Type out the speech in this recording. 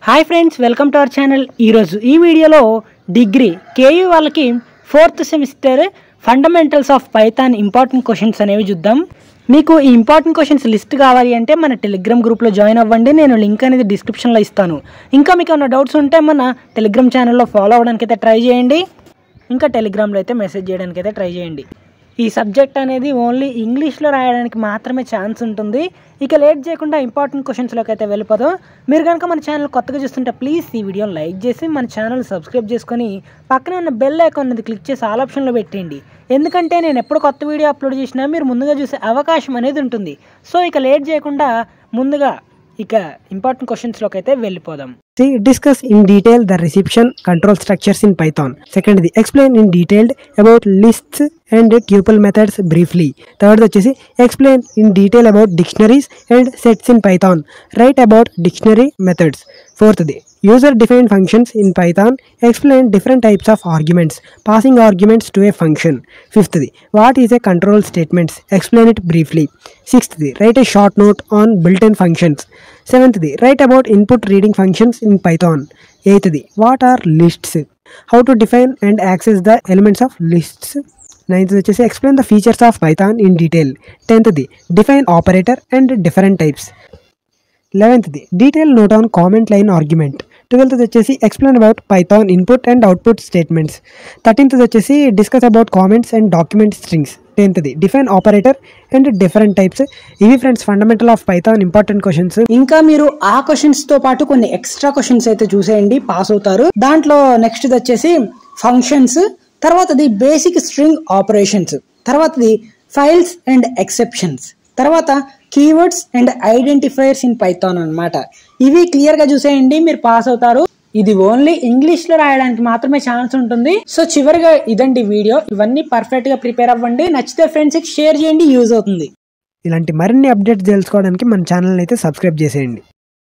Hi friends welcome to our channel ఈరోజు ఈ వీడియోలో డిగ్రీ కేయూ వాళ్ళకి fourth semester fundamentals of Python important questions అనేవి చూద్దాం మీకు ఈ ఇంపార్టెంట్ క్వశ్చన్స్ లిస్ట్ కావాలి అంటే మన టెలిగ్రామ్ గ్రూప్లో జాయిన్ అవ్వండి నేను లింక్ అనేది డిస్క్రిప్షన్లో ఇస్తాను ఇంకా మీకు ఏమైనా డౌట్స్ ఉంటే మన టెలిగ్రామ్ ఛానల్లో ఫాలో అవ్వడానికి అయితే ట్రై చేయండి ఇంకా టెలిగ్రామ్లో అయితే మెసేజ్ చేయడానికి అయితే ట్రై చేయండి ఈ సబ్జెక్ట్ అనేది ఓన్లీ ఇంగ్లీష్లో రాయడానికి మాత్రమే ఛాన్స్ ఉంటుంది ఇక లేట్ చేయకుండా ఇంపార్టెంట్ క్వశ్చన్స్లోకి అయితే వెళ్ళిపోదాం మీరు కనుక మన ఛానల్ కొత్తగా చూస్తుంటే ప్లీజ్ ఈ వీడియోని లైక్ చేసి మన ఛానల్ సబ్స్క్రైబ్ చేసుకొని పక్కనే ఉన్న బెల్ ఐకాన్ అనేది క్లిక్ చేసి ఆల్ ఆప్షన్లో పెట్టేయండి ఎందుకంటే నేను ఎప్పుడు కొత్త వీడియో అప్లోడ్ చేసినా మీరు ముందుగా చూసే అవకాశం అనేది ఉంటుంది సో ఇక లేట్ చేయకుండా ముందుగా ఇక ఇంపార్టెంట్ క్వశ్చన్స్లోకి అయితే వెళ్ళిపోదాం See, discuss in detail the reception control structures in Python. Second, the explain in detailed about lists and tuple methods briefly. Third, వచ్చేసి explain in detail about dictionaries and sets in Python. Write about dictionary methods. Fourth, the user defined functions in Python. Explain different types of arguments, passing arguments to a function. Fifth, the what is a control statements? Explain it briefly. Sixth, the write a short note on built-in functions. Seventh, the write about input reading functions in Python. Eighth, the what are lists? How to define and access the elements of lists. Ninth, వచ్చేసి explain the features of Python in detail. Tenth, the define operator and different types. Eleventh the detail note on comment line argument twelfth వచ్చేసి explain about Python input and output statements thirteenth వచ్చేసి discuss about comments and document strings టెన్త్ది define operator and different types ఇవి friends fundamental of Python important questions ఇంకా మీరు ఆ questions తో పాటు కొన్ని ఎక్స్ట్రా క్వశ్చన్స్ అయితే చూసేయండి పాస్ అవుతారు దాంట్లో నెక్స్ట్ వచ్చేసి ఫంక్షన్స్ తర్వాతది బేసిక్ స్ట్రింగ్ ఆపరేషన్స్ తర్వాతది ఫైల్స్ అండ్ ఎక్సెప్షన్స్ తర్వాత keywords and identifiers in Python అన్నమాట ఇవి క్లియర్ గా చూసేయండి మీరు పాస్ అవుతారు ఇది ఓన్లీ ఇంగ్లీష్ లో రాయడానికి మాత్రమే ఛాన్స్ ఉంటుంది సో చివరిగా ఇదండి వీడియో ఇవన్నీ పర్ఫెక్ట్ గా ప్రిపేర్ అవ్వండి నచ్చితే ఫ్రెండ్స్ కి షేర్ చేయండి యూజ్ అవుతుంది ఇలాంటి మరిన్ని అప్డేట్స్ తెలుసుకోవడానికి మన ఛానల్ అయితే సబ్స్క్రైబ్ చేసేయండి